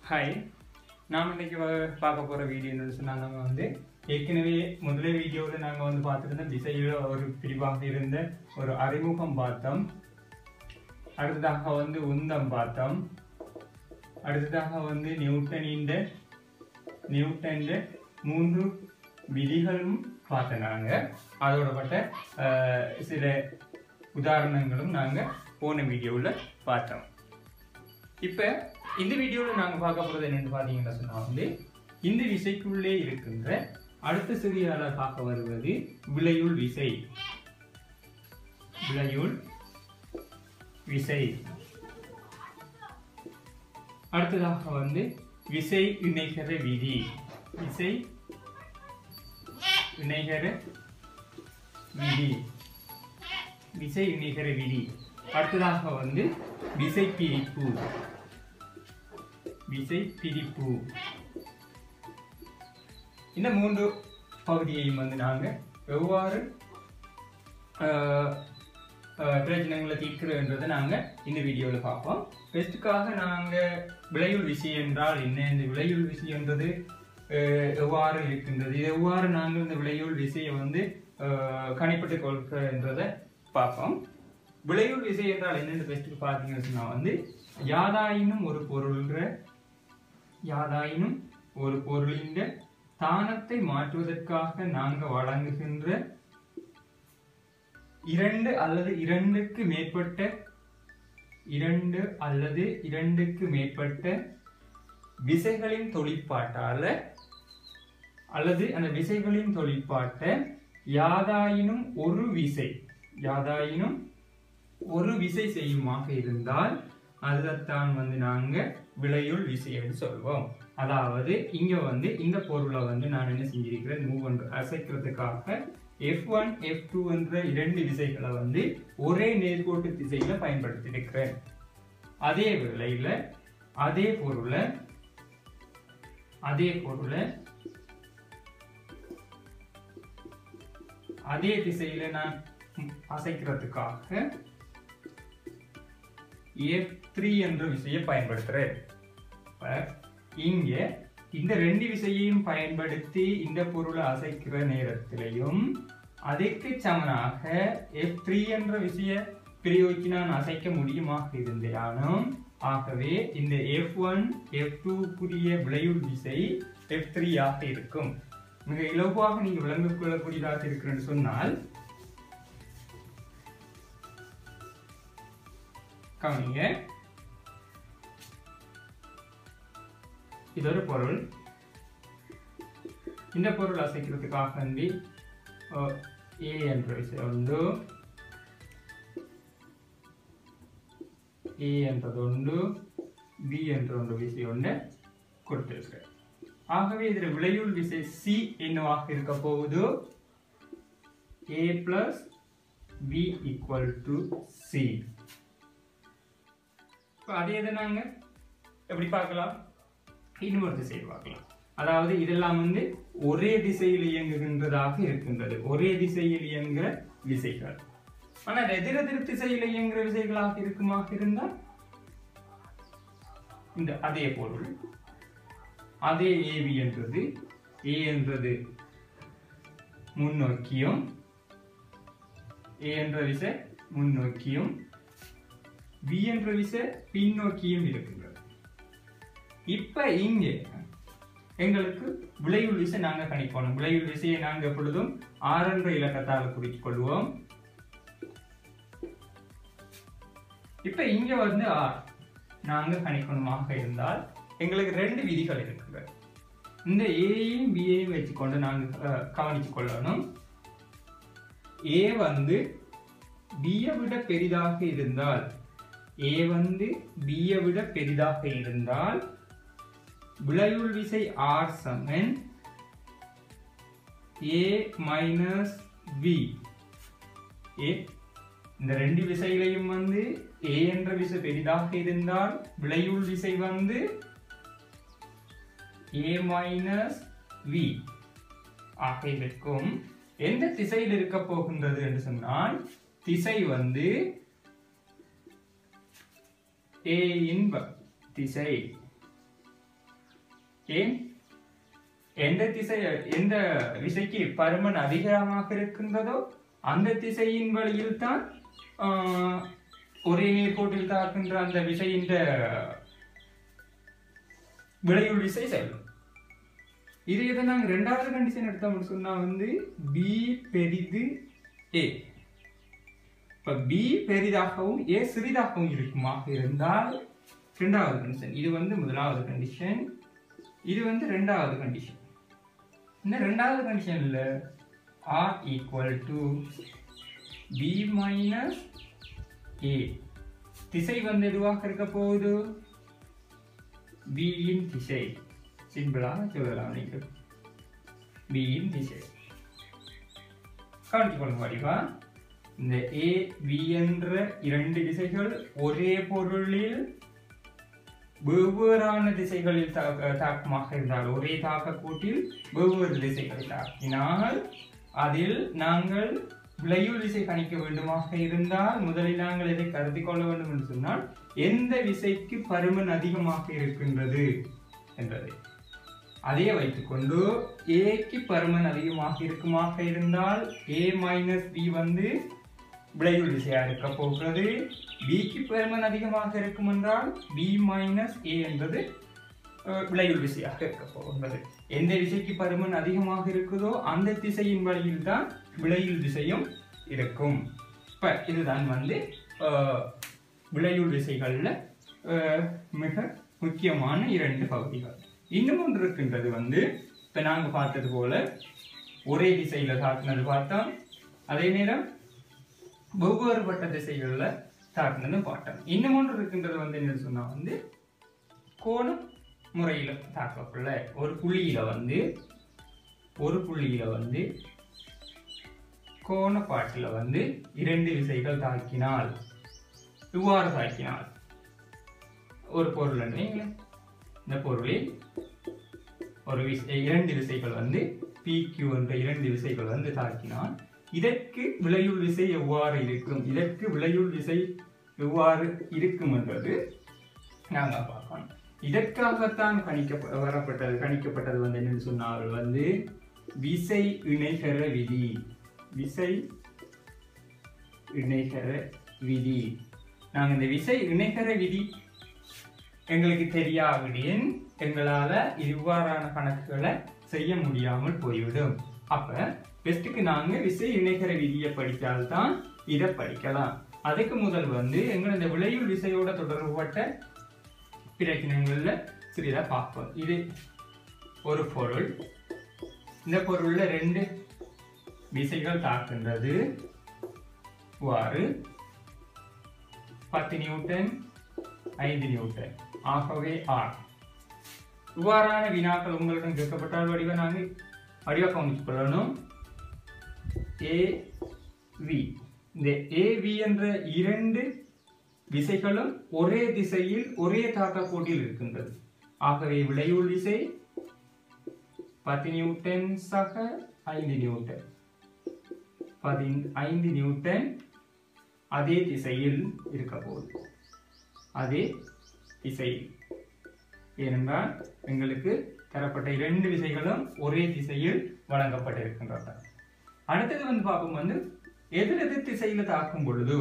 Hi நாம் இன்னைக்கு வ- பார்க்க போகிற வீடியோ என்னன்னு சொன்னால் நம்ம வந்து ஏற்கனவே முதலே வீடியோவில் நாங்கள் வந்து பார்த்துருந்த திசையில் ஒரு பிரிவாக இருந்த ஒரு அறிமுகம் பார்த்தோம் அடுத்ததாக வந்து உந்தம் பார்த்தோம் அடுத்ததாக வந்து நியூட்டனின் நியூட்டன் மூன்று விதிகளும் பார்த்தோம் நாங்கள் அதோட பட்ட அஹ், சில உதாரணங்களும் நாங்கள் போன வீடியோவில் பார்த்தோம் இப்போ இந்த வீடியோவில் நாங்கள் பார்க்க போகிறது என்னன்னு பார்த்தீங்கன்னா சொன்னால் வந்து இந்த விசைக்குள்ளே இருக்கின்ற அடுத்த சிறியால பார்க்க வருவது விளையுள் விசை விளையுள் விசை அடுத்ததாக வந்து விசை இணைகர விதி விசை இணைகர விதி விசை இணைகர விதி அடுத்ததாக வந்து விசை பிரிப்பு விசை பிரிப்பு இந்த மூன்று பகுதியையும் வந்து நாங்கள் எவ்வாறு ஆஹ், ஆஹ், பிரச்சனைகளை தீர்க்கிறதுன்றதை நாங்கள் இந்த வீடியோவில் பார்ப்போம் ஃபெஸ்ட்டுக்காக நாங்கள் விளையுள் விசை என்றால் என்ன இந்த விளையுள் விசை என்றது ஆஹ், எவ்வாறு இருக்கின்றது இது எவ்வாறு நாங்கள் இந்த விளையுள் விசையை வந்து ஆஹ், கணிப்பிட்டுக் கொள்கிறன்றதை பார்ப்போம் விளையுள் விசை என்றால் என்னென்னு ஃபெஸ்ட்டுக்கு பார்த்தீங்கன்னு சொன்னால் வந்து யாதாயினும் ஒரு பொருள்கிற யாதாயினும் ஒரு பொருளின் தானத்தை மாற்றுவதற்காக நாங்கள் வழங்குகின்ற இரண்டு அல்லது இரண்டுக்கு மேற்பட்ட இரண்டு அல்லது இரண்டுக்கு மேற்பட்ட விசைகளின் தொழிற்பாட்டால அல்லது அந்த விசைகளின் தொழிற்பாட்ட யாதாயினும் ஒரு விசை யாதாயினும் ஒரு விசை செய்யுமாக இருந்தால் அதைத்தான் வந்து நாங்க விளையுள் விசை என்று சொல்வோம் அதாவது இங்க வந்து இந்த பொருளை வந்து நான் என்ன செஞ்சிருக்கிறேன் மூவ் ஒன்று அசைக்கிறதுக்காக எஃப் ஒன் எஃப் டூ என்ற இரண்டு விசைகளை வந்து ஒரே நேர்கோட்டு திசையில பயன்படுத்தியிருக்கிறேன் அதே வேளையில அதே பொருளை அதே பொருளை அதே திசையில நான் ம், அசைக்கிறதுக்காக எஃப் த்ரீ என்ற விசையை பயன்படுத்துறேன் இப்ப இங்க இந்த ரெண்டு விசையையும் பயன்படுத்தி இந்த பொருளை அசைக்கிற நேரத்திலையும் அதற்கு சமனாக எஃப் த்ரீ என்ற விசைய பிரயோகிச்சு நான் அசைக்க முடியுமாக இருந்தேனும் ஆகவே இந்த எஃப் ஒன் எஃப் டூக்குரிய விளையுள் விசை எஃப் த்ரீ ஆக இருக்கும் மிக இலகுவாக நீங்க விளங்கிக் கொள்ளக்கூடியதாக இருக்கிறேன்னு சொன்னால் கவனிங்க இது ஒரு பொருள் இந்த பொருள் அசைக்கிறதுக்காக வேண்டி ஏ என்ற விஷயம் உண்டு ஏ என்றது உண்டு பி என்ற ஒரு விஷயம் உண்டு கொடுத்திருக்கிறேன் ஆகவே இதில் விளையுள் விசை சி என்னவாக இருக்க போகுது A plus B equal to C இப்போ அதே இதை நாங்கள் எப்படி பார்க்கலாம் இன்னொரு திசையில் பார்க்கலாம் அதாவது இதெல்லாம் வந்து ஒரே திசையில் இயங்குகின்றதாக இருக்கின்றது ஒரே திசையில் இயங்குகிற விசைகள் ஆனால் எதிரெதிர் திசையில் இயங்குகிற விசைகளாக இருக்குமாக இருந்தால் இந்த அதே பொருள் அதே ஏபி என்றது ஏ என்றது முன்னோக்கியும் ஏ என்ற விசை முன்னோக்கியும் பி என்ற விசை பின்னோக்கியும் இருக்கின்றது இப்ப இங்கே எங்களுக்கு விளையுள் விசை நாங்க கணிக்கணும் விளையுள் விசையை நாங்க எப்பொழுதும் ஆறு என்ற இலக்கத்தால் குறித்துக் கொள்வோம் இப்ப இங்க வந்து ஆர் நாங்க கணிக்கணுமாக இருந்தால் எங்களுக்கு ரெண்டு விதிகள் இருக்குது இந்த ஏயையும் பியையும் வச்சுக்கொண்டு நாங்க அஹ், கவனித்துக் கொள்ளணும் ஏ வந்து பியை விட பெரிதாக இருந்தால் ஏ வந்து பியை விட பெரிதாக இருந்தால் விளையுள் விசை ஆர் சமன் ஏ மைனஸ் பி ஏ இந்த ரெண்டு விசைகளையும் வந்து ஏ என்ற விசை பெரிதாக இருந்தால் விளையுள் விசை வந்து ஏ மைனஸ் வி ஆக இருக்கும் எந்த திசையில் இருக்க போகின்றது என்று சொன்னால் திசை வந்து ஏ இன் திசை ஏன் எந்த திசை எந்த விசைக்கு பருமன் அதிகமாக இருக்கின்றதோ அந்த திசையின் வழியில் தான் ஆஹ், ஒரே நேர்கோட்டில் தாக்குகின்ற அந்த விசையின் விளையுள் விசை செல்லும் இது இதை நாங்கள் ரெண்டாவது கண்டிஷன் எடுத்தோம்னு சொன்னா வந்து பி பெரிது ஏ இப்ப பி பெரிதாகவும் ஏ சிறிதாகவும் இருக்குமாக இருந்தால் இரண்டாவது கண்டிஷன் இது வந்து முதலாவது கண்டிஷன் இது வந்து ரெண்டாவது கண்டிஷன் இந்த ரெண்டாவது கண்டிஷன்ல R equal to B minus A திசை வந்து எதுவாக இருக்க போகுது பியின் திசை சிம்பிளாக சொல்லலாம் நீங்கள் பியின் திசை கவனித்துக் கொள்ளுங்க வடிவா இந்த ஏ பி என்ற இரண்டு திசைகள் ஒரே பொருளில் வெவ்வேறான திசைகளில் தாக்க- தாக்கமாக இருந்தால் ஒரே தாக்கக்கூட்டில் வெவ்வேறு திசைகளை தாக்கினால் அதில் நாங்கள் விளையுள் விசை கணிக்க வேண்டுமாக இருந்தால் முதலில் நாங்கள் இதை கருதி கொள்ள வேண்டும் என்று சொன்னால் எந்த விசைக்கு பருமன் அதிகமாக இருக்கின்றது என்பதை அதே வைத்துக்கொண்டு ஏக்கு பருமன் அதிகமாக இருக்குமாக இருந்தால் ஏ மைனஸ் பி வந்து விளைவுள் விசையா இருக்க போகிறது பிக்கு பருமன் அதிகமாக இருக்கும் என்றால் பி மைனஸ் ஏ என்பது அஹ், விளைவுள் விசையாக இருக்க போகிறது எந்த விசைக்கு பருமன் அதிகமாக இருக்குதோ அந்த திசையின் வழியில் தான் விளையுள் விசையும் இருக்கும் இப்ப இதுதான் வந்து அஹ், விளையுள் விசைகள்ல அஹ், மிக முக்கியமான இரண்டு பகுதிகள் இன்னும் ஒன்று இருக்கின்றது வந்து இப்ப நாங்க பார்த்தது போல ஒரே திசையில தாக்குனது பார்த்தோம் அதே நேரம் வெவ்வேறுபட்ட திசைகள்ல தாக்குனது பார்த்தோம் இன்னும் ஒன்று இருக்கின்றது வந்து என்ன சொன்னா வந்து கோண முறையில தாக்கக்குள்ள ஒரு புள்ளியில வந்து ஒரு புள்ளியில வந்து கோணப்பாட்டில் வந்து இரண்டு விசைகள் தாக்கினால் இவ்வாறு தாக்கினால் ஒரு பொருள் வைங்களேன். இந்த பொருளில் ஒரு விசை இரண்டு விசைகள் வந்து PQ என்ற இரண்டு விசைகள் வந்து தாக்கினால் இதற்கு விளையுள் விசை எவ்வாறு இருக்கும் இதற்கு விளையுள் விசை எவ்வாறு இருக்கும் என்பது நாங்கள் பார்க்கணும் இதற்காகத்தான் கணிக்க வரப்பட்டது கணிக்கப்பட்டது வந்து என்னன்னு சொன்னால் வந்து விசை இணைகர விதி விசை இணைகர விதி நாங்கள் இந்த விசை இணைகர விதி எங்களுக்கு தெரியாவிடின் எங்களால இவ்வாறான கணக்குகளை செய்ய முடியாமல் போய்விடும் அப்ப பெஸ்ட்டுக்கு நாங்க விசை இணைகர விதியை படித்தால்தான் இதை படிக்கலாம் அதுக்கு முதல் வந்து எங்களை இந்த விளையுள் விசையோட தொடர்புபட்ட பிரச்சனைகள்ல சிறிதா பார்ப்போம் இது ஒரு பொருள் இந்த பொருள்ல ரெண்டு விசைகள் தாக்குகின்றது இவ்வாறு பத்து நியூட்டன் ஐந்து நியூட்டன் ஆகவே ஆர் இவ்வாறான வினாக்கள் உங்களிடம் கேட்கப்பட்டால் வடிவ நாங்கள் வடிவ கவனித்துக் கொள்ளணும் ஏ வி இந்த ஏ வி என்ற இரண்டு விசைகளும் ஒரே திசையில் ஒரே தாக்க கோட்டில் இருக்கின்றது ஆகவே விளைவுள் விசை பத்து நியூட்டன் சக ஐந்து நியூட்டன் பதின் ஐந்து நியூட்டன் அதே திசையில் இருக்க போகுது அதே திசையில் ஏனென்றால் எங்களுக்கு தரப்பட்ட இரண்டு விசைகளும் ஒரே திசையில் வழங்கப்பட்டிருக்கின்றன அடுத்தது வந்து பார்ப்போம் வந்து எதிர் எதிர் திசையில தாக்கும் பொழுது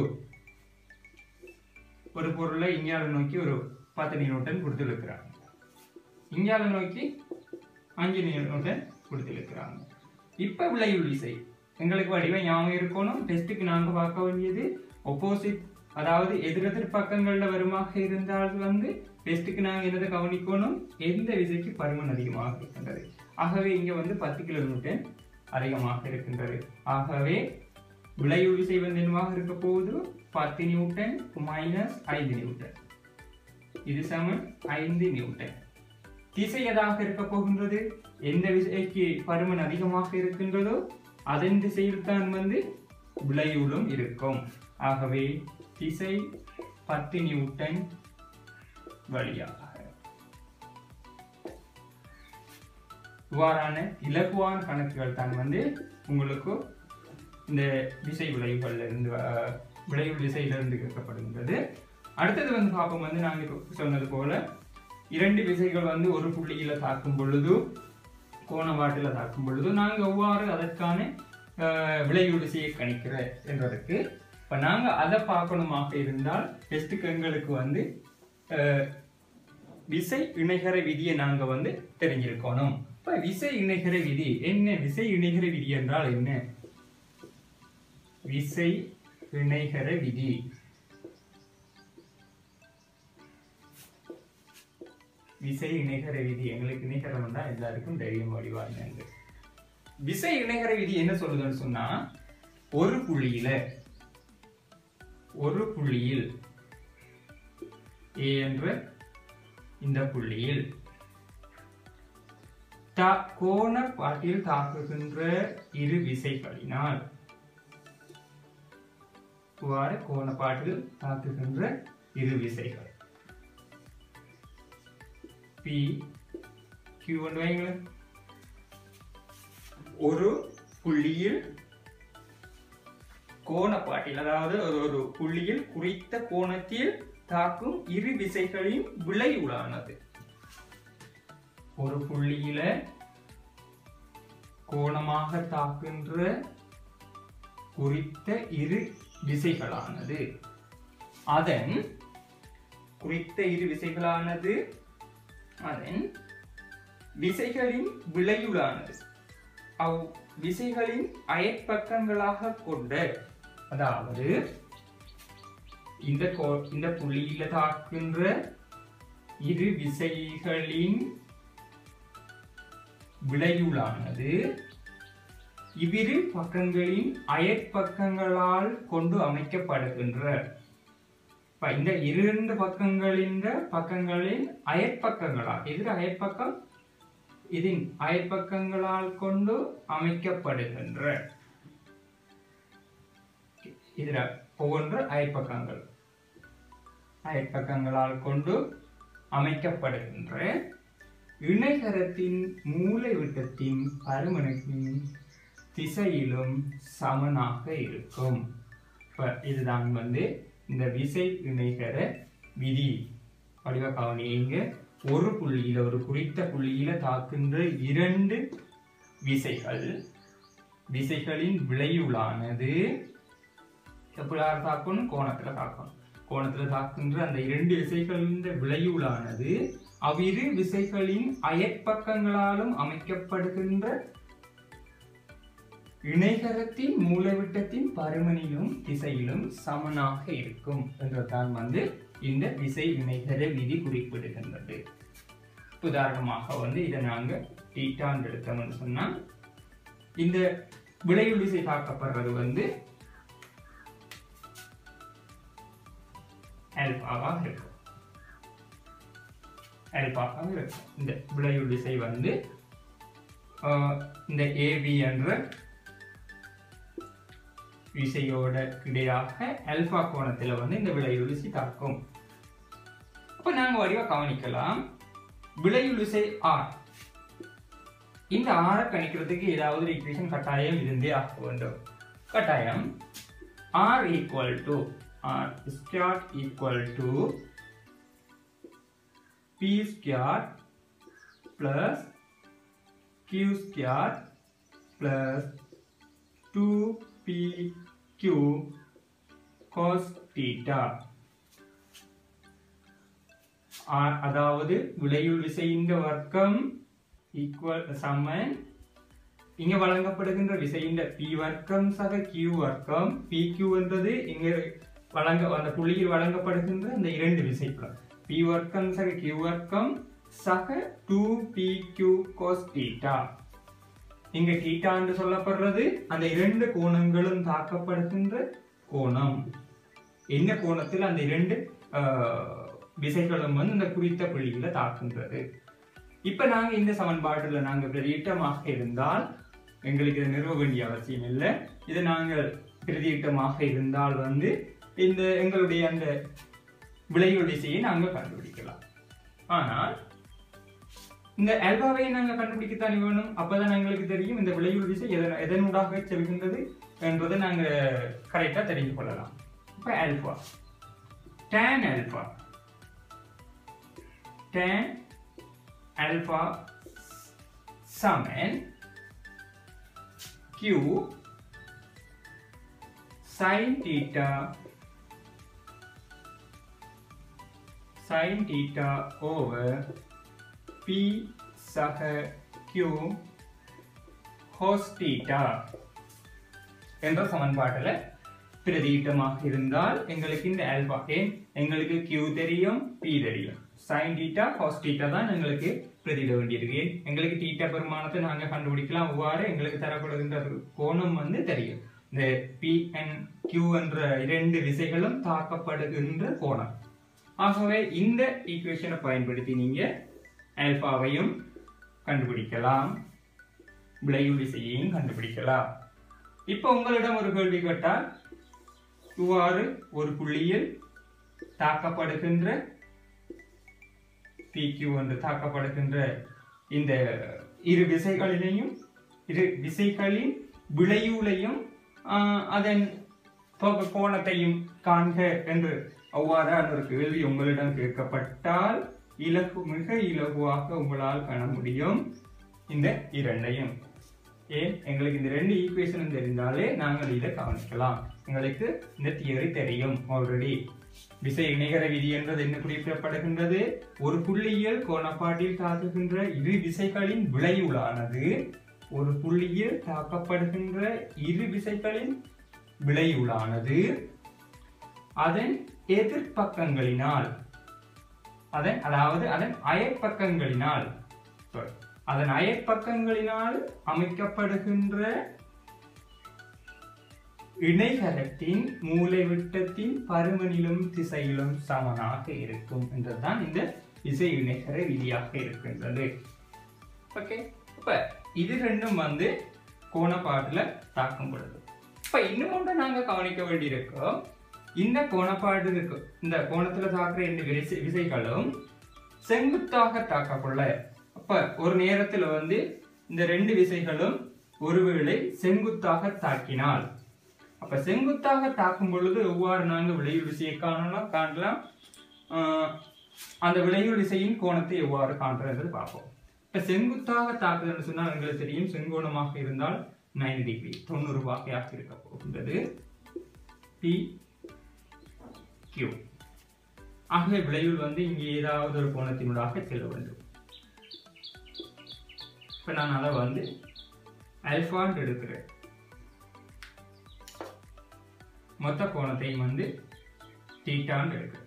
ஒரு பொருளை இந்தியாவை நோக்கி ஒரு பத்து நியூட்டன் கொடுத்துருக்கிறாங்க இந்தியாவை நோக்கி அஞ்சு நியூட்டன் கொடுத்துருக்கிறாங்க இப்ப விளைவுள் விசை எங்களுக்கு வடிவம் ஞாபகம் இருக்கணும் டெஸ்ட்டுக்கு நாங்க பார்க்க வேண்டியது ஒப்போசிட் அதாவது எதிரெதிர் பக்கங்கள்ல வருமாக இருந்தால் வந்து டெஸ்ட்டுக்கு நாங்க என்னதை கவனிக்கணும் எந்த விசைக்கு பருமன் அதிகமாக இருக்கின்றது ஆகவே இங்க வந்து பத்து கிலோ நியூட்டன் அதிகமாக இருக்கின்றது ஆகவே விளைவுள் விசை வந்து என்னவாக இருக்க போகுது பத்து நியூட்டன் மைனஸ் ஐந்து நியூட்டன் இது சமன் ஐந்து நியூட்டன் திசை எதாக இருக்க போகின்றது எந்த விசைக்கு பருமன் அதிகமாக இருக்கின்றதோ அதன் திசையில் தான் வந்து விளைவுளும் இருக்கும் ஆகவே திசை பத்து நியூட்டன் வழியாக இவ்வாறான இலகுவான கணக்குகள் தான் வந்து உங்களுக்கு இந்த விசை விளைவுகள்ல இருந்து அஹ், விளைவு திசையிலிருந்து கேட்கப்படுகின்றது அடுத்தது வந்து பார்ப்போம் வந்து நாங்கள் இப்போ சொன்னது போல இரண்டு விசைகள் வந்து ஒரு புள்ளியில தாக்கும் பொழுது கோணவாட்டில தாக்கும் பொழுது நாங்க எவ்வாறு அதற்கான அஹ், விளைவுடிசையை கணிக்கிற என்றதுக்கு இப்ப நாங்க அதை பார்க்கணுமாக இருந்தால் டெஸ்ட்டுக்கு எங்களுக்கு வந்து அஹ், விசை இணைகர விதியை நாங்க வந்து தெரிஞ்சிருக்கணும் இப்ப விசை இணைகர விதி என்ன விசை இணைகர விதி என்றால் என்ன விசை இணைகர விதி விசை இணைகர விதி எங்களுக்கு இணைகரம் தான் எல்லாருக்கும் தெரியும் வடிவா என்னன்னு விசை இணைகர விதி என்ன சொல்லுதுன்னு சொன்னா ஒரு புள்ளியில ஒரு புள்ளியில் A என்ற இந்த புள்ளியில் தா- கோண பாட்டில் தாக்குகின்ற இரு விசைகளினால் இவ்வாறு கோணப்பாட்டில் தாக்குகின்ற இரு விசைகள் P Q கொண்டு வைங்களேன் ஒரு புள்ளியில் கோணப்பாட்டில் அதாவது ஒரு ஒரு புள்ளியில் குறித்த கோணத்தில் தாக்கும் இரு விசைகளின் விளைவுளானது ஒரு புள்ளியில கோணமாக தாக்குகின்ற குறித்த இரு விசைகளானது அதன் குறித்த இரு விசைகளானது அதன் விசைகளின் விளைவுளானது அவ் விசைகளின் அயற்பக்கங்களாக கொண்ட அதாவது இந்த கோ- இந்த புள்ளியில தாக்குகின்ற இரு விசைகளின் விளைவுளானது இவ்விரு பக்கங்களின் அயற்பக்கங்களால் கொண்டு அமைக்கப்படுகின்ற இப்ப இந்த இரண்டு பக்கங்களின் பக்கங்களின் அயற்பக்கங்களால் எதிர் அயற்பக்கம் இதன் அயற்பக்கங்களால் கொண்டு அமைக்கப்படுகின்ற இதுல ஒவ்வொன்று அயற்பக்கங்கள் அயற்பக்கங்களால் கொண்டு அமைக்கப்படுகின்ற இணைகரத்தின் மூலை விட்டத்தின் பருமனுக்கின் திசையிலும் சமனாக இருக்கும் இப்ப இதுதான் வந்து இந்த விசை இணைகர விதி வடிவ கவனிங்க ஒரு புள்ளியில ஒரு குறித்த புள்ளியில தாக்குகின்ற இரண்டு விசைகள் விசைகளின் விளைவுளானது எப்படி தாக்கணும் கோணத்துல தாக்கணும் கோணத்துல தாக்குகின்ற அந்த இரண்டு விசைகளின் விளைவுளானது அவ்விரு விசைகளின் அயற்பக்கங்களாலும் அமைக்கப்படுகின்ற இணைகரத்தின் மூலவிட்டத்தின் பருமனிலும் திசையிலும் சமனாக இருக்கும் என்றுதான் வந்து இந்த விசை இணைகர விதி குறிப்பிடுகின்றது உதாரணமாக வந்து இதை நாங்க டீட்டான் எடுத்தோம்னு சொன்னா இந்த விளைவு விசை தாக்கப்படுறது வந்து ஆல்பாவாக இருக்கும் ஆல்பாவாக இருக்கும் இந்த விளைவு விசை வந்து ஆஹ், இந்த ஏபி என்ற விசையோட இடையாக ஆல்பா கோணத்துல வந்து இந்த விளைவு விசை தாக்கும் அப்ப நாங்க வடிவா கவனிக்கலாம் விளைவு விசை ஆர் இந்த ஆரை கணிக்கிறதுக்கு ஏதாவது ஒரு ஈக்குவேஷன் கட்டாயம் இருந்தே ஆக வேண்டும் கட்டாயம் R equal to R square equal to P square plus q square plus 2pq cos theta ஆ- அதாவது விளையுள் விசையின் வர்க்கம் ஈக்குவல் சமன் இங்க வழங்கப்படுகின்ற விசையின் பி வர்க்கம் சக q வர்க்கம் pq என்றது இங்க வழங்க அந்த புள்ளியில் வழங்கப்படுகின்ற அந்த இரண்டு விசைகள் p வர்க்கம் சக q வர்க்கம் சக 2pq cos theta இங்க தீட்டா என்று சொல்லப்படுறது அந்த இரண்டு கோணங்களும் தாக்கப்படுகின்ற கோணம் என்ன கோணத்தில் அந்த இரண்டு ஆஹ், விசைகளும் வந்து இந்த குறித்த புள்ளியில தாக்குகின்றது இப்ப நாங்க இந்த சமன்பாட்டுல நாங்க பிரதியிட்டமாக இருந்தால் எங்களுக்கு இதை நிறுவ வேண்டிய அவசியம் இல்லை இது நாங்கள் பிரதியிட்டமாக இருந்தால் வந்து இந்த எங்களுடைய அந்த விளைவு விசையை நாங்கள் கண்டுபிடிக்கலாம் ஆனால் இந்த ஆல்பாவை நாங்க கண்டுபிடிக்கத்தானே வேணும் அப்பதான் எங்களுக்கு தெரியும் இந்த விளைவு விசை எதன் எதனூடாக செல்கின்றது என்றதை நாங்க கரெக்டா தெரிந்து கொள்ளலாம் இப்ப alpha tan alpha tan alpha சமன் q sin theta sin theta over p சக q cos theta என்ற சமன்பாட்டில் பிரதியிட்டமாக இருந்தால் எங்களுக்கு இந்த ஆல்பா ஏன் எங்களுக்கு q தெரியும் p தெரியும் sin theta cos theta தான் எங்களுக்கு பிரதியிட வேண்டியிருக்கு ஏன் எங்களுக்கு theta பெருமானத்தை நாங்க கண்டுபிடிக்கலாம் அவ்வாறு எங்களுக்கு தரப்படுகின்ற ஒரு கோணம் வந்து தெரியும் இந்த p and q என்ற இரண்டு விசைகளும் தாக்கப்படுகின்ற கோணம் ஆகவே இந்த ஈக்குவேஷனை பயன்படுத்தி நீங்க ஆல்பாவையும் கண்டுபிடிக்கலாம் விளைவு விசையையும் கண்டுபிடிக்கலாம் இப்போ உங்களிடம் ஒரு கேள்வி கேட்டால் இவ்வாறு ஒரு புள்ளியில் தாக்கப்படுகின்ற PQ என்று தாக்கப்படுகின்ற இந்த இரு விசைகளிலையும் இரு விசைகளின் விளைவுலையும் ஆஹ், அதன் போக கோணத்தையும் காண்க என்று அவ்வாறான ஒரு கேள்வி உங்களிடம் கேட்கப்பட்டால் இலகு மிக இலகுவாக உங்களால் காண முடியும் இந்த இரண்டையும் ஏன் எங்களுக்கு இந்த ரெண்டு ஈக்குவேஷனும் தெரிந்தாலே நாங்கள் இதை கவனிக்கலாம் எங்களுக்கு இந்த தியரி தெரியும் ஆல்ரெடி விசை இணைகர விதி என்பது என்ன குறிப்பிடப்படுகின்றது ஒரு புள்ளியில் கோணப்பாட்டில் தாக்குகின்ற இரு விசைகளின் விளைவுளானது ஒரு புள்ளியில் தாக்கப்படுகின்ற இரு விசைகளின் விளைவுளானது அதன் எதிர்ப்பக்கங்களினால் அதன் அதாவது அதன் அயற்பக்கங்களினால் sorry, அதன் அயற்பக்கங்களினால் அமைக்கப்படுகின்ற இணைகரத்தின் மூலைவிட்டத்தின் பருமனிலும் திசையிலும் சமனாக இருக்கும் என்றுதான் இந்த விசை இணைகர விதியாக இருக்கின்றது ஓகே அப்ப இது ரெண்டும் வந்து கோணப்பாட்டுல தாக்கும் பொழுது இப்ப இன்னும் ஒன்று நாங்க கவனிக்க வேண்டியிருக்கோம் இந்த கோணப்பாடு இருக்கு இந்த கோணத்துல தாக்குற இந்த விசை விசைகளும் செங்குத்தாக தாக்கப்படல அப்ப ஒரு நேரத்துல வந்து இந்த ரெண்டு விசைகளும் ஒருவேளை செங்குத்தாக தாக்கினால் அப்ப செங்குத்தாக தாக்கும் பொழுது எவ்வாறு நாங்கள் விளைவு விசையை காணலாம் காணலாம் ஆஹ் அந்த விளைவு விசையின் கோணத்தை எவ்வாறு காண்றது பார்ப்போம் இப்ப செங்குத்தாக தாக்குதல்னு சொன்னால் எங்களுக்கு தெரியும் செங்கோணமாக இருந்தால் 90 டிகிரி தொண்ணூறு வாக்கையாக இருக்க போகின்றது பி கியூ ஆகவே விளைவில் வந்து இங்கே ஏதாவது ஒரு கோணத்தினூடாக செல்ல வேண்டும் இப்ப நான் அதை வந்து அல்பான்னு எடுக்கிறேன் மொத்த கோணத்தையும் வந்து தீட்டான்னு எடுக்கிறேன்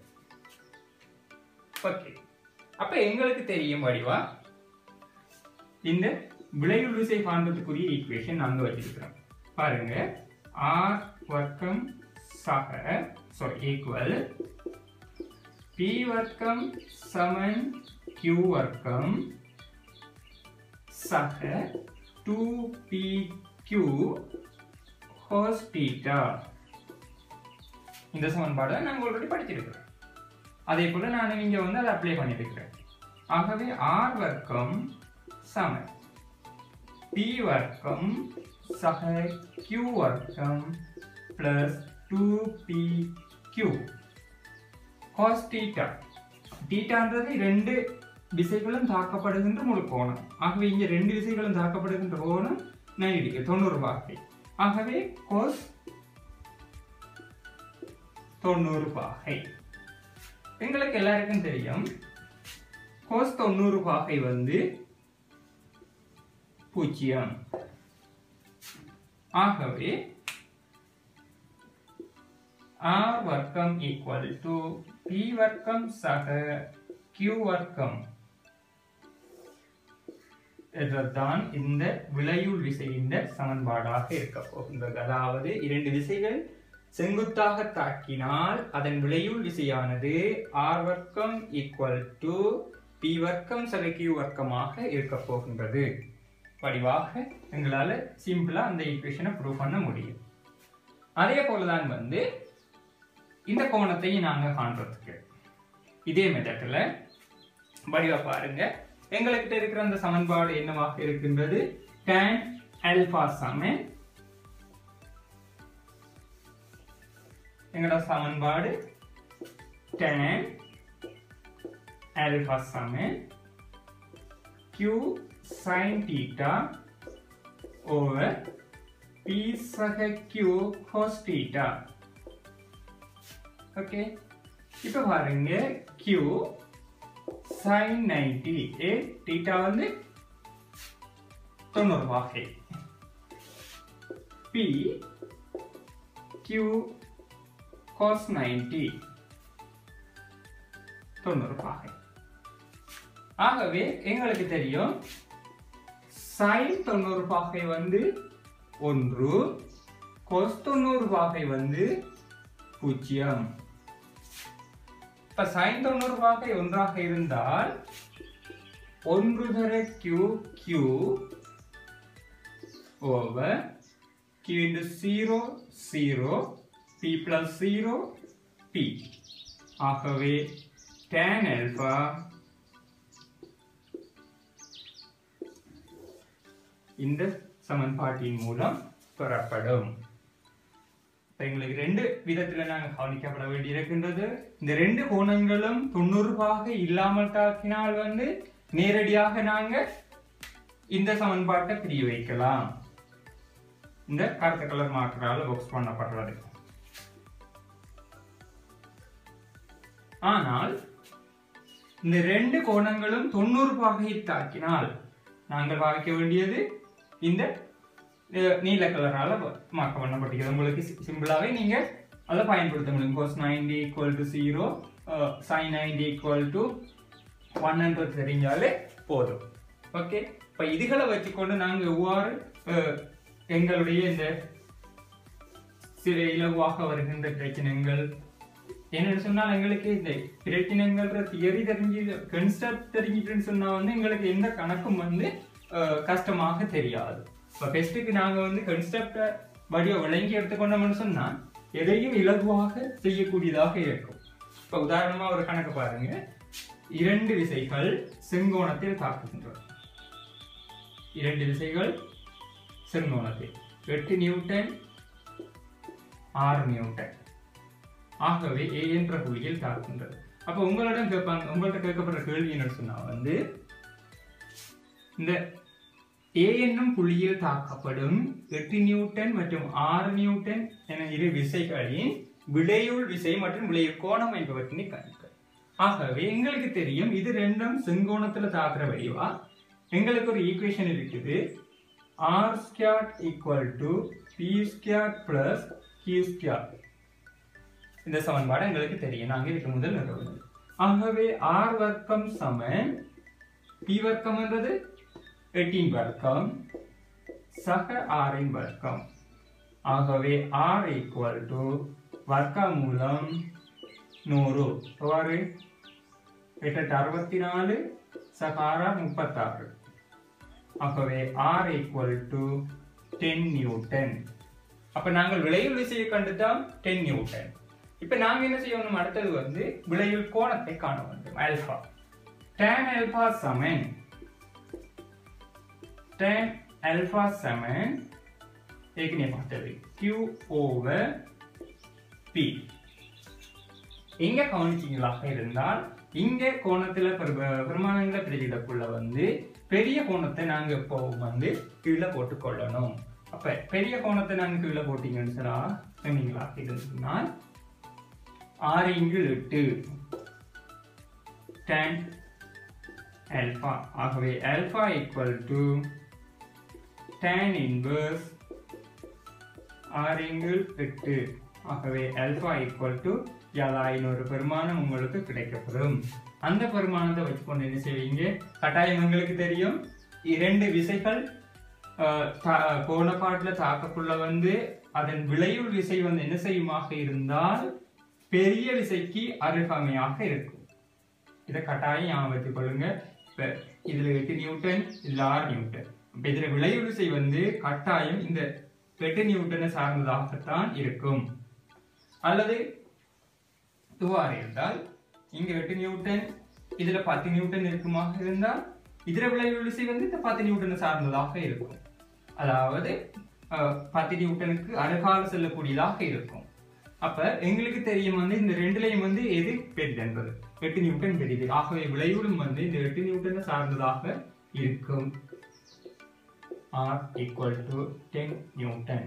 ஓகே அப்ப எங்களுக்கு தெரியும் வடிவா இந்த விளைவு விசை காண்பதுக்குரிய ஈக்குவேஷன் நாங்க வச்சிருக்கிறோம் பாருங்க ஆர் வர்க்கம் சக சாரி ஈக்குவல் பி வர்க்கம் சமன் கியூ வர்க்கம் சக two P Q cos theta இந்த சமன்பாடை நாங்கள் ஆல்ரெடி படிச்சிருக்கிறோம் அதே போல நான் இங்க வந்து அதை அப்ளை பண்ணியிருக்கிறேன் ஆகவே ஆர் வர்க்கம் சமன் பி வர்க்கம் சக கியூ வர்க்கம் plus two P Q cos theta டீட்டான்றது ரெண்டு விசைகளும் தாக்கப்படுகின்ற முழு கோணம் ஆகவே இங்க ரெண்டு விசைகளும் தாக்கப்படுகின்ற கோணம் நைன்டி டிகிரி தொண்ணூறு பாகை ஆகவே கோஸ் தொண்ணூறு பாகை எங்களுக்கு எல்லாருக்கும் தெரியும் கோஸ் தொண்ணூறு பாகை வந்து பூஜ்ஜியம் ஆகவே r வர்க்கம் ஈக்குவல் டு p வர்க்கம் சக q வர்க்கம் இதுதான் இந்த விளையுள் விசையின் சமன்பாடாக இருக்க போகின்றது அதாவது இரண்டு விசைகள் செங்குத்தாக தாக்கினால் அதன் விளையுள் விசையானது r வர்க்கம் ஈக்குவல் டு p வர்க்கம் சக q வர்க்கமாக இருக்க போகின்றது வடிவாக எங்களால சிம்பிளா அந்த ஈக்குவேஷனை ப்ரூவ் பண்ண முடியும் அதே போலதான் வந்து இந்த கோணத்தையும் நாங்க காண்றதுக்கு இதே மெத்தட்ல வடிவா பாருங்க எங்கள்கிட்ட இருக்கிற அந்த சமன்பாடு என்னவாக இருக்கின்றது tan alpha சமன் எங்கட சமன்பாடு tan ஆல்பா சமன் q sin theta over p சக q cos theta ஓகே இப்போ பாருங்க q sin 90 ஏ theta வந்து தொண்ணூறு வகை p q cos 90 தொண்ணூறு வகை ஆகவே எங்களுக்கு தெரியும் சைன் தொண்ணூறு பாகை வந்து ஒன்று கொஸ் தொண்ணூறு பாகை வந்து பூஜ்ஜியம் இப்ப சைன் தொண்ணூறு பாகை ஒன்றாக இருந்தால் ஒன்று தர Q Q over Q into zero zero P plus zero P ஆகவே tan alpha இந்த சமன்பாட்டின் மூலம் பெறப்படும் இப்ப எங்களுக்கு ரெண்டு விதத்துல நாங்கள் கவனிக்கப்பட வேண்டியிருக்கின்றது இந்த ரெண்டு கோணங்களும் தொண்ணூறு பாகை இல்லாமல் தாக்கினால் வந்து நேரடியாக நாங்க இந்த சமன்பாட்டை பிரிய வைக்கலாம் இந்த கருத்த கலர் மார்க்கரால பாக்ஸ் பண்ணப்படுறது ஆனால் இந்த ரெண்டு கோணங்களும் தொண்ணூறு பாகையை தாக்கினால் நாங்கள் பாவிக்க வேண்டியது இந்த அஹ், நீல கலரால மார்க் பண்ணப்பட்டிருக்கிறது உங்களுக்கு சிம்பிளாவே நீங்க அதை பயன்படுத்த முடியும் cos ninety equal to zero sine ninety equal to one hundred தெரிஞ்சாலே போதும் ஓகே இப்போ இதுகளை வச்சுக்கொண்டு நாங்கள் எவ்வாறு அஹ், எங்களுடைய இந்த சில இலகுவாக வருகின்ற பிரச்சனைகள் என்னன்னு சொன்னால் எங்களுக்கு இந்த பிரச்சனைங்கள்ன்ற தியரி தெரிஞ்சு கன்செப்ட் தெரிஞ்சிட்டுன்னு சொன்னா வந்து எங்களுக்கு எந்த கணக்கும் வந்து அஹ், கஷ்டமாக தெரியாது இப்போ பெஸ்ட்டுக்கு நாங்கள் வந்து கன்செப்டை வடிவ விளங்கி எடுத்துக்கொண்டோம்னு சொன்னா எதையும் இலகுவாக செய்யக்கூடியதாக இருக்கும் இப்போ உதாரணமா ஒரு கணக்கு பாருங்க இரண்டு விசைகள் செங்கோணத்தில் தாக்குகின்றன இரண்டு விசைகள் செங்கோணத்தில் எட்டு நியூட்டன் ஆறு நியூட்டன் ஆகவே ஏ என்ற புள்ளியில் தாக்குகின்றது அப்ப உங்களிடம் கேட்பாங்க உங்கள்ட்ட கேட்கப்படுற கேள்வி என்ன சொன்னா வந்து இந்த ஏ என்னும் புள்ளியில் தாக்கப்படும் எட்டு நியூட்டன் மற்றும் ஆறு நியூட்டன் என இரு விசைகளின் விளையுள் விசை மற்றும் விளையுள் கோணம் என்பவற்றினை கணிக்க ஆகவே எங்களுக்கு தெரியும் இது ரெண்டும் செங்கோணத்துல தாக்குற வடிவா எங்களுக்கு ஒரு ஈக்குவேஷன் இருக்குது R square equal to P square plus Q square இந்த சமன்பாடு எங்களுக்கு தெரியும் நாங்க இதுக்கு முதல் நிறுவனம் ஆகவே ஆர் வர்க்கம் சமன் பி வர்க்கம் என்றது எட்டின் வர்க்கம் சக ஆரின் வர்க்கம் ஆகவே ஆர் ஈக்குவல் டு வர்க்க மூலம் நூறு எவ்வாறு எட்டு அறுபத்தி நாலு சகாரா முப்பத்தாறு ஆகவே R equal to ten newton அப்ப நாங்கள் விளையுள் விசையை கண்டுட்டோம் டென் நியூட்டன் இப்ப நாங்க என்ன செய்யணும் அடுத்தது வந்து விளையுள் கோணத்தை காண வேண்டும் ஆல்பா tan ஆல்பா சமன் tan ஆல்பா சமன் ஏற்கனவே பார்த்தது q ஓவர் p இங்க கவனிச்சீங்களாக இருந்தால் இங்க கோணத்துல பெரு- பெருமானங்களை பிரிச்சிடக்குள்ள வந்து பெரிய கோணத்தை நாங்க இப்போ வந்து கீழே போட்டுக்கொள்ளணும் அப்ப பெரிய கோணத்தை நாங்க கீழே போட்டீங்கன்னு சொன்னா சொன்னீங்களா இருந்தால் ஆறு இங்கு எட்டு tan alpha ஆகவே alpha equal to tan inverse ஆறு இங்கு எட்டு ஆகவே alpha equal to ஏழாயிரம் ஒரு பெருமானம் உங்களுக்கு கிடைக்கப்படும் அந்த பெருமானத்தை வச்சுக்கொண்டு என்ன செய்வீங்க கட்டாயம் உங்களுக்கு தெரியும் இரண்டு விசைகள் அஹ், தா- கோணப்பாட்டுல தாக்கக்குள்ள வந்து அதன் விளைவுள் விசை வந்து என்ன செய்யுமாக இருந்தால் பெரிய விசைக்கு அருகாமையாக இருக்கும் இதை கட்டாயம் ஞாபகம் வச்சுக் கொள்ளுங்க இப்ப இதுல எட்டு நியூட்டன் இதுல ஆறு நியூட்டன் இப்ப இதுல விளைவு விசை வந்து கட்டாயம் இந்த எட்டு நியூட்டனை சார்ந்ததாகத்தான் இருக்கும் அல்லது இவ்வாறு இருந்தால் இங்க எட்டு நியூட்டன் இதுல பத்து நியூட்டன் இருக்குமாக இருந்தால் இதர விளைவு விசை வந்து இந்த பத்து நியூட்டனை சார்ந்ததாக இருக்கும் அதாவது அஹ், பத்து நியூட்டனுக்கு அருகால செல்லக்கூடியதாக இருக்கும் அப்ப எங்களுக்கு தெரியும் வந்து இந்த ரெண்டுலையும் வந்து எது பெரிது என்பது எட்டு நியூட்டன் கிடைக்குது ஆகவே விளைவுடும் வந்து இந்த எட்டு நியூட்டனை சார்ந்ததாக இருக்கும் R equal to ten newton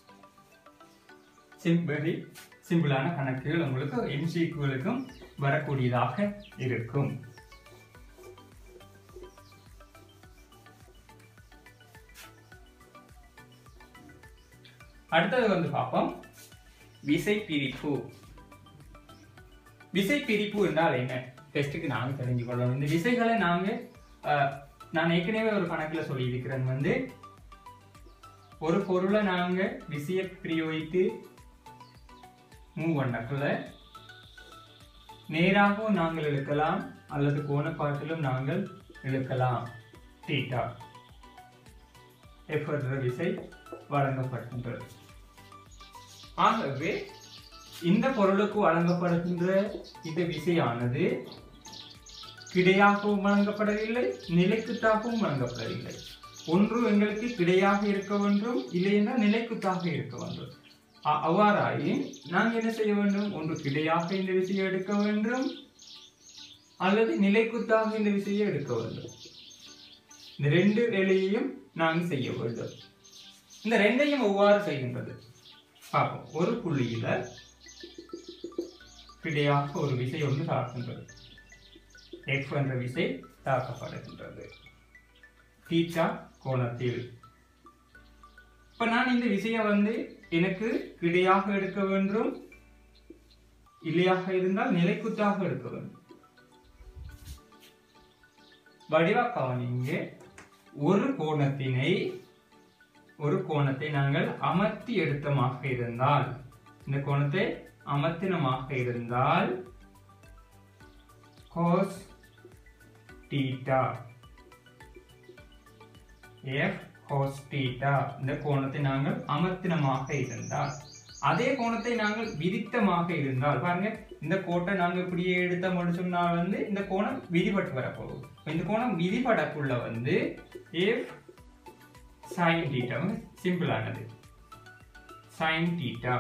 simply சிம்பிளான கணக்குகள் உங்களுக்கு எம்சிக்களுக்கும் வரக்கூடியதாக இருக்கும் அடுத்தது வந்து பார்ப்போம் விசை பிரிப்பு விசை பிரிப்பு என்றால் என்ன டெஸ்ட்டுக்கு நாங்கள் தெரிஞ்சு கொள்ளணும் இந்த விசைகளை நாங்கள் நான் ஏற்கனவே ஒரு கணக்கில் சொல்லியிருக்கிறேன் வந்து ஒரு பொருளை நாங்கள் விசையை பிரயோகித்து மூவ் பண்ணக்குள்ள நேராகவும் நாங்கள் இழுக்கலாம் அல்லது கோணப்பாட்டிலும் நாங்கள் இழுக்கலாம் தீட்டா எஃப் என்ற விசை வழங்கப்படுகின்றது ஆகவே இந்த பொருளுக்கு வழங்கப்படுகின்ற இந்த விசையானது கிடையாகவும் வழங்கப்படவில்லை நிலைக்குத்தாகவும் வழங்கப்படவில்லை ஒன்று எங்களுக்கு கிடையாக இருக்க வேண்டும் இல்லை என்றால் நிலைக்குத்தாக இருக்க வேண்டும் அ- அவ்வாறாயின் நாங்கள் என்ன செய்ய வேண்டும் ஒன்று கிடையாக இந்த விசையை எடுக்க வேண்டும் அல்லது நிலைக்குத்தாக இந்த விசையை எடுக்க வேண்டும் இந்த ரெண்டு வேலையையும் நாங்கள் செய்ய வேண்டும் இந்த ரெண்டையும் எவ்வாறு செய்கின்றது பார்ப்போம் ஒரு புள்ளியில கிடையாக ஒரு விசை ஒன்று தாக்குகின்றது F என்ற விசை தாக்கப்படுகின்றது தீட்டா கோணத்தில் இப்ப நான் இந்த விசையை வந்து எனக்கு கிடையாக எடுக்க வேண்டும் இல்லையாக இருந்தால் நிலைக்குத்தாக எடுக்க வேண்டும் வடிவா கவனிங்க ஒரு கோணத்தினை ஒரு கோணத்தை நாங்கள் அமர்த்தி எடுத்தமாக இருந்தால் இந்த கோணத்தை அமர்த்தினமாக இருந்தால் cos theta f cos theta இந்த கோணத்தை நாங்கள் அமர்த்தினமாக இருந்தால் அதே கோணத்தை நாங்கள் விரித்தமாக இருந்தால் பாருங்க இந்த கோட்டை நாங்க இப்படியே எடுத்தோம்னு சொன்னால் வந்து இந்த கோணம் விதிபட்டு வரப்போகுது இந்த கோணம் விதிபடக்குள்ள வந்து f sin theta சிம்பிளானது sin theta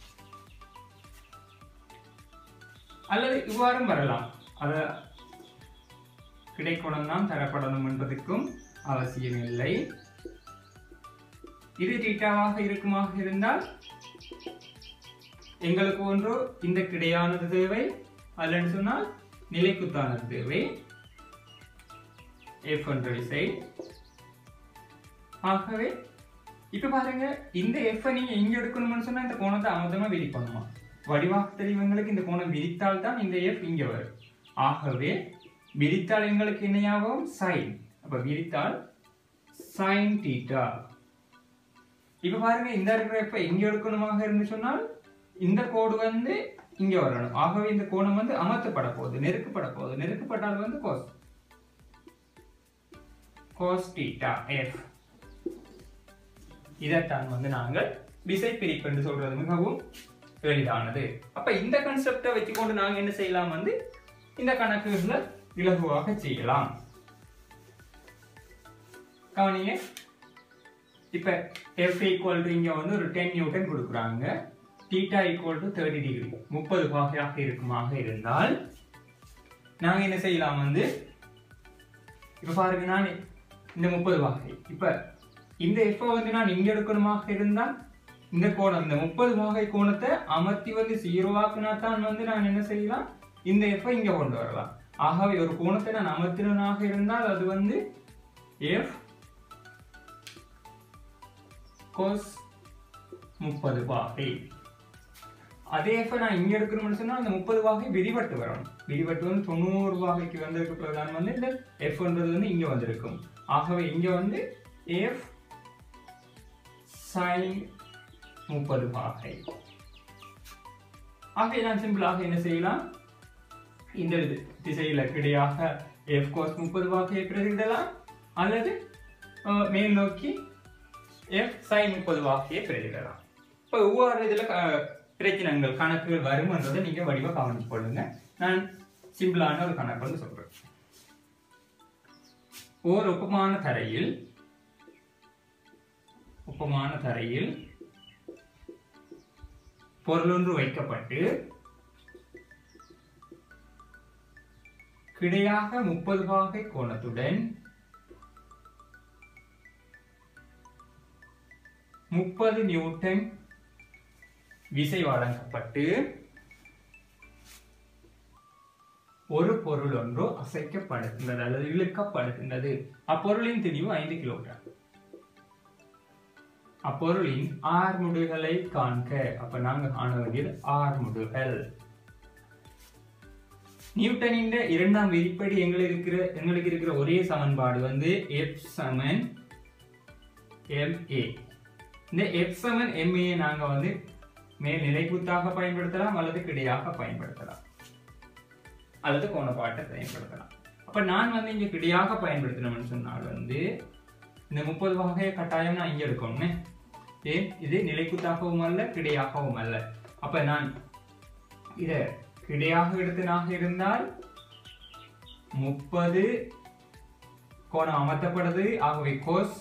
அல்லது இவ்வாறும் வரலாம் அத கிடைக்கோணம் தான் தரப்படணும் என்பதற்கும் அவசியமில்லை இது தீட்டாவாக இருக்குமாக இருந்தால் எங்களுக்கு ஒன்று இந்த கிடையானது தேவை அல்லன்னு சொன்னால் நிலைக்குத்தானது தேவை F என்ற விசை ஆகவே இப்ப பாருங்க இந்த F -ஐ நீங்க எங்க எடுக்கணும்னு சொன்னா இந்த கோணத்தை அமுதமா விரிக்கணுமா வடிவாக தெரிவங்களுக்கு இந்த கோணம் விரித்தால் தான் இந்த F இங்க வரும் ஆகவே விரித்தால் எங்களுக்கு என்னையாகும் சைன் அப்ப விரித்தால் சைன் தீட்டா இப்ப பாருங்க இந்த இருக்கிற F -ஐ எங்க எடுக்கணுமாக இருந்து சொன்னால் இந்த கோடு வந்து இங்க வரணும் ஆகவே இந்த கோணம் வந்து அமர்த்தப்பட போகுது நெருக்கப்பட போகுது நெருக்கப்பட்டால் வந்து கோஸ் cos theta f இதைத்தான் வந்து நாங்கள் விசை பிரிப்பு என்று சொல்றது மிகவும் எளிதானது அப்ப இந்த கன்செப்டை வச்சுக்கொண்டு நாங்க என்ன செய்யலாம் வந்து இந்த கணக்குகளை இலகுவாக செய்யலாம் கவனிங்க இப்ப f ஈக்குவல் டு இங்க வந்து ஒரு டென் நியூட்டன் கொடுக்குறாங்க theta equal to thirty degree முப்பது பாகையாக இருக்குமாக இருந்தால் நாங்க என்ன செய்யலாம் வந்து இப்ப பாருங்க நான் இந்த முப்பது வாகை இப்ப இந்த எஃப் வந்து நான் இங்க எடுக்கணுமாக இருந்தால் இந்த கோணம் இந்த முப்பது வாகை கோணத்தை அமர்த்தி வந்து ஜீரோவாக்குனா தான் வந்து நான் என்ன செய்யலாம் இந்த எஃப் இங்க கொண்டு வரலாம் ஆகவே ஒரு கோணத்தை நான் அமர்த்தினாக இருந்தால் அது வந்து எஃப் கோஸ் முப்பது வாகை அதே எஃப் நான் இங்க எடுக்கணும்னு சொன்னா அந்த முப்பது வாகை விரிவட்டு வரணும் விரிவட்டு வந்து தொண்ணூறு வாகைக்கு வந்திருக்க பிரதானம் வந்து இந்த எஃப்ன்றது வந்து இங்க வந்திருக்கும் ஆகவே இங்க வந்து எஃப் சைன் முப்பது வாகை ஆகவே நான் சிம்பிளாக என்ன செய்யலாம் இந்த இது திசையில கிடையாக எஃப் கோஸ் முப்பது வாகையை பிரதியிடலாம் அல்லது அஹ், மேல் நோக்கி எஃப் சைன் முப்பது வாகையை பிரதியிடலாம் இப்போ ஒவ்வொரு இதுல க- பிரச்சனைகள் கணக்குகள் வரும்ன்றதை நீங்க வடிவா கவனிச்சு கொள்ளுங்க நான் சிம்பிளான ஒரு கணக்கு வந்து சொல்றேன் ஓர் ஒப்பமான தரையில் ஒப்பமான தரையில் பொருளொன்று வைக்கப்பட்டு கிடையாக முப்பது பாகை கோணத்துடன் முப்பது நியூட்டன் விசை வழங்கப்பட்டு ஒரு பொருள் ஒன்று அசைக்கப்படுகின்றது அல்லது இழுக்கப்படுகின்றது அப்பொருளின் திணிவு ஐந்து கிலோகிராம் அப்பொருளின் ஆர்முடுகளை காண்க அப்ப நாங்க காண வேண்டியது ஆர்முடுகள் நியூட்டனின் இரண்டாம் விதிப்படி எங்களுக்கு இருக்கிற எங்களுக்கு இருக்கிற ஒரே சமன்பாடு வந்து எஃப் சமன் எம்ஏ இந்த எஃப் சமன் எம்ஏ நாங்க வந்து மேல் நிலைக்குத்தாக பயன்படுத்தலாம் அல்லது கிடையாக பயன்படுத்தலாம் அல்லது கோணப்பாட்டை பயன்படுத்தலாம் அப்ப நான் வந்து இங்க கிடையாக பயன்படுத்தணும்னு சொன்னால் வந்து இந்த முப்பது வகையை கட்டாயம் நான் இங்க எடுக்கணும் ஏன் இது நிலைக்குத்தாகவும் அல்ல கிடையாகவும் அல்ல அப்ப நான் இத கிடையாக எடுத்தனாக இருந்தால் முப்பது கோணம் அமர்த்தப்படுது ஆகவே கோஸ்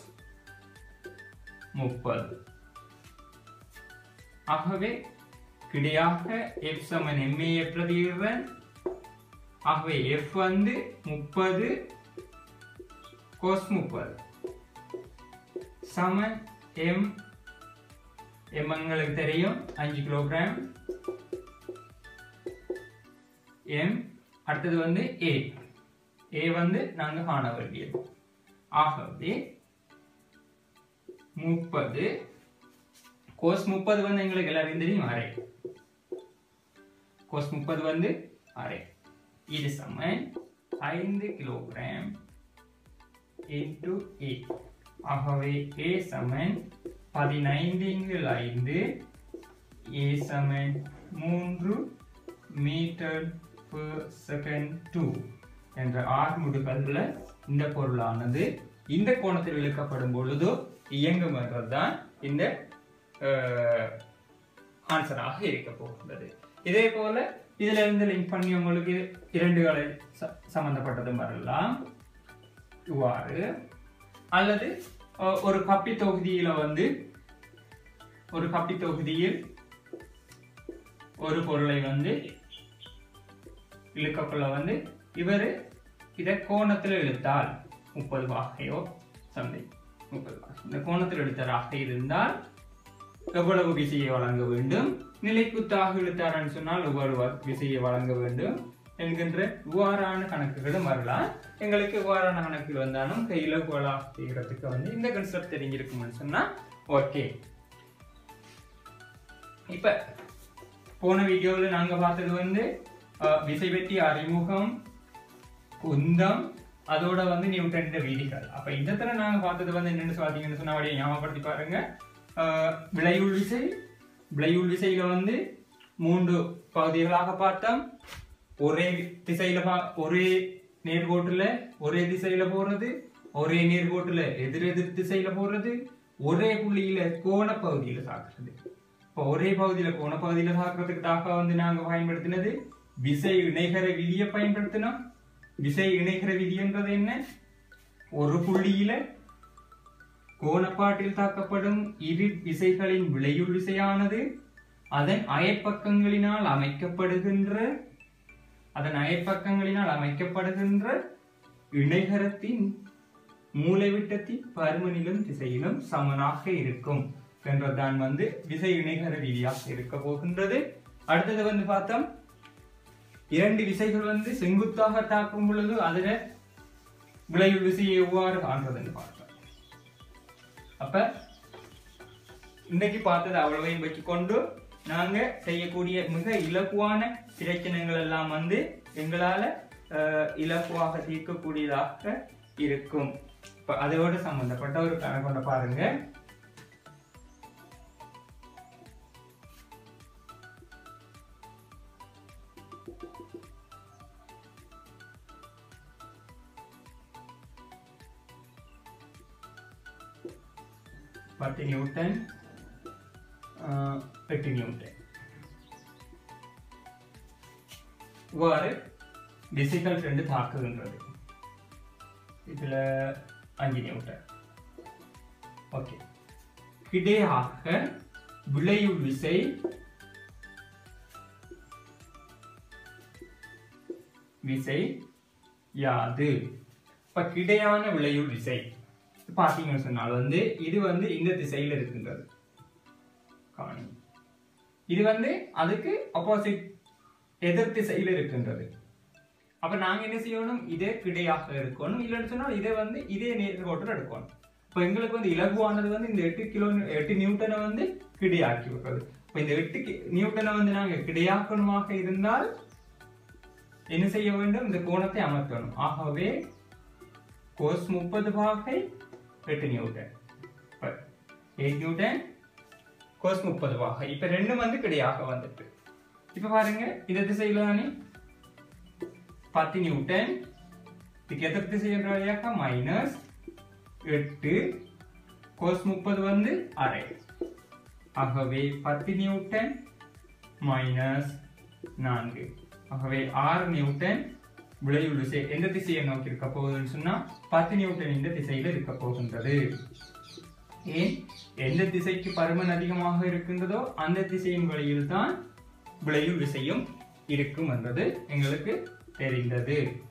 முப்பது ஆகவே கிடையாக எஃப் சமன் எம்ஏ பிரதியிடுறேன் ஆகவே எஃப் வந்து முப்பது கோஸ் முப்பது சமன் எம் எம் எங்களுக்கு தெரியும் அஞ்சு கிலோகிராம் எம் அடுத்தது வந்து ஏ ஏ வந்து நாங்க காண வேண்டியது ஆகவே முப்பது கோஸ் முப்பது வந்து எங்களுக்கு எல்லாருக்கும் தெரியும் அரை கோஸ் முப்பது வந்து அரை இது சமன் ஐந்து கிலோகிராம் இன்டு ஏ ஆகவே ஏ சமன் பதினைந்தில் ஐந்து ஏ சமன் மூன்று மீட்டர் per செகண்ட் டூ என்ற ஆர்முடுகள்ல இந்த பொருளானது இந்த கோணத்தில் இழுக்கப்படும் பொழுது இயங்கும் என்றதுதான் இந்த ஆன்சராக இருக்க போகின்றது இதே போல இதுல இருந்து லிங்க் பண்ணி உங்களுக்கு இரண்டுகளை ச- சம்பந்தப்பட்டதும் வரலாம் இவ்வாறு அல்லது அஹ், ஒரு கப்பி தொகுதியில வந்து ஒரு கப்பி தொகுதியில் ஒரு பொருளை வந்து இழுக்கக்குள்ள வந்து இவர் இதை கோணத்தில் இழுத்தால் முப்பது வாகையோ சம்திங் முப்பது வாகை இந்த கோணத்தில் இழுத்தராக இருந்தால் எவ்வளவு விசையை வழங்க வேண்டும் நிலைக்குத்தாக இழுத்தாரன்னு சொன்னால் எவ்வளவு விசையை வழங்க வேண்டும் என்கின்ற இவ்வாறான கணக்குகளும் வரலாம் எங்களுக்கு இவ்வாறான கணக்குகள் வந்தாலும் இலகுவலாக செய்யறதுக்கு வந்து இந்த கன்செப்ட் தெரிஞ்சிருக்கும்னு சொன்னா ஓகே இப்ப போன வீடியோவில் நாங்க பார்த்தது வந்து அஹ், விசை வெட்டி அறிமுகம் குந்தம் அதோட வந்து நியூட்டன் விதிகள் அப்ப இந்த தடவை நாங்க பார்த்தது வந்து என்னன்னு பார்த்தீங்கன்னு சொன்னா அப்படியே ஞாபகப்படுத்தி பாருங்க அஹ், விளையுள் விசை விளையுள் விசையில வந்து மூன்று பகுதிகளாக பார்த்தோம் ஒரே திசையில பா- ஒரே நேர்கோட்டுல ஒரே திசையில போறது ஒரே நேர்கோட்டுல எதிர் எதிர் திசையில போறது ஒரே புள்ளியில கோண பகுதியில தாக்குறது இப்போ ஒரே பகுதியில கோண பகுதியில தாக்குறதுக்கு தாக்க வந்து நாங்க பயன்படுத்தினது விசை இணைகர விதியை பயன்படுத்தினோம் விசை இணைகர விதின்றது என்ன ஒரு புள்ளியில கோணப்பாட்டில் தாக்கப்படும் இரு விசைகளின் விளையுள் விசையானது அதன் அயற்பக்கங்களினால் அமைக்கப்படுகின்ற அதன் அயற்பக்கங்களினால் அமைக்கப்படுகின்ற இணைகரத்தின் மூலைவிட்டத்தின் பருமனிலும் திசையிலும் சமனாக இருக்கும் என்றதான் வந்து விசை இணைகர விதியாக இருக்க போகின்றது அடுத்தது வந்து பார்த்தோம் இரண்டு விசைகள் வந்து செங்குத்தாக தாக்கும் பொழுது அதுல விளைவு விசையை எவ்வாறு காண்றதுன்னு பார்த்தோம் அப்ப இன்னைக்கு பார்த்தது அவ்வளவையும் வச்சுக்கொண்டு நாங்க செய்யக்கூடிய மிக இலகுவான பிரச்சனைகள் எல்லாம் வந்து எங்களால அஹ், இலகுவாக தீர்க்கக்கூடியதாக இருக்கும் இப்ப அதோடு சம்பந்தப்பட்ட ஒரு கணக்கொண்ட பாருங்க பத்து நியூட்டன் ஆஹ், எட்டு நியூட்டன் இவ்வாறு விசைகள் ரெண்டு தாக்குகின்றது இதுல அஞ்சு நியூட்டன் ஓகே கிடையாக விளையுள் விசை விசை யாது இப்ப கிடையான விளையுள் விசை பாத்தீங்கன்னு சொன்னால் வந்து இது வந்து இந்த திசையில இருக்கின்றது காணி இது வந்து அதுக்கு ஆப்போசிட் எதிர் திசையில இருக்கின்றது அப்ப நாங்க என்ன செய்யணும் இதே கிடையாக இருக்கணும் இல்லைன்னு சொன்னால் இதை வந்து இதே நேர்கோட்டில் எடுக்கணும் இப்போ எங்களுக்கு வந்து இலகுவானது வந்து இந்த எட்டு கிலோ எட்டு நியூட்டனை வந்து கிடையாக்கி விடுறது இப்போ இந்த எட்டு கி- நியூட்டனை வந்து நாங்க கிடையாக்கணுமாக இருந்தால் என்ன செய்ய வேண்டும் இந்த கோணத்தை அமர்த்தணும் ஆகவே கோஸ் முப்பது பாகை எட்டு நியூட்டன் எயிட் நியூட்டன் கோஸ் முப்பது பாகை இப்ப ரெண்டும் வந்து கிடையாக வந்துட்டு இப்ப பாருங்க இந்த திசையில தானே பத்து நியூட்டன் இதுக்கு எதிர் திசை என்ற வழியாக மைனஸ் எட்டு கோஸ் முப்பது வந்து அரை ஆகவே பத்து நியூட்டன் மைனஸ் நான்கு ஆகவே ஆறு நியூட்டன் விளைவுள் விசை எந்த திசையை நோக்கி இருக்க போகுதுன்னு சொன்னா பத்து நியூட்டன் இந்த திசையில இருக்க போகின்றது ஏன் எந்த திசைக்கு பருமன் அதிகமாக இருக்கின்றதோ அந்த திசையின் வழியில் தான் விளையும் விசையும் இருக்கும் என்பது எங்களுக்கு தெரிந்தது